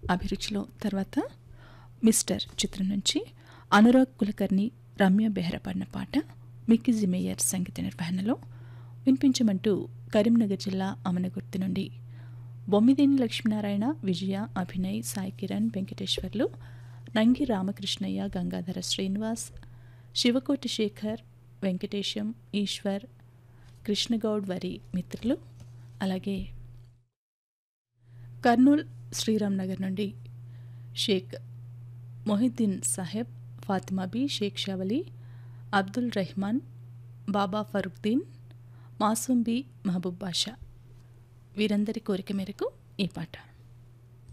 అభిరుచిలో తర్వాత మిస్టర్ చిత్రం నుంచి అనురాగ్ కులకర్ణి రమ్య బెహ్రా పాడిన పాట మిక్కీ మేయర్ సంగీత నిర్వహణలో వినిపించమంటూ కరీంనగర్ జిల్లా అమనగుర్తి నుండి బొమ్మిదేని లక్ష్మీనారాయణ విజయ అభినయ్ సాయి కిరణ్ వెంకటేశ్వర్లు నంగి రామకృష్ణయ్య గంగాధర శ్రీనివాస్ శివకోటి శేఖర్ వెంకటేశం ఈశ్వర్ కృష్ణగౌడ్ వారి మిత్రులు అలాగే కర్నూల్ శ్రీరామ్ నగర్ నుండి షేక్ మొహిద్దీన్ సాహెబ్ ఫాతిమాబీ షేక్ షావలి అబ్దుల్ రెహమాన్ బాబా ఫరూక్దీన్ మాసూంబీ మహబూబ్ బాషా వీరందరి కోరిక మేరకు ఈ పాట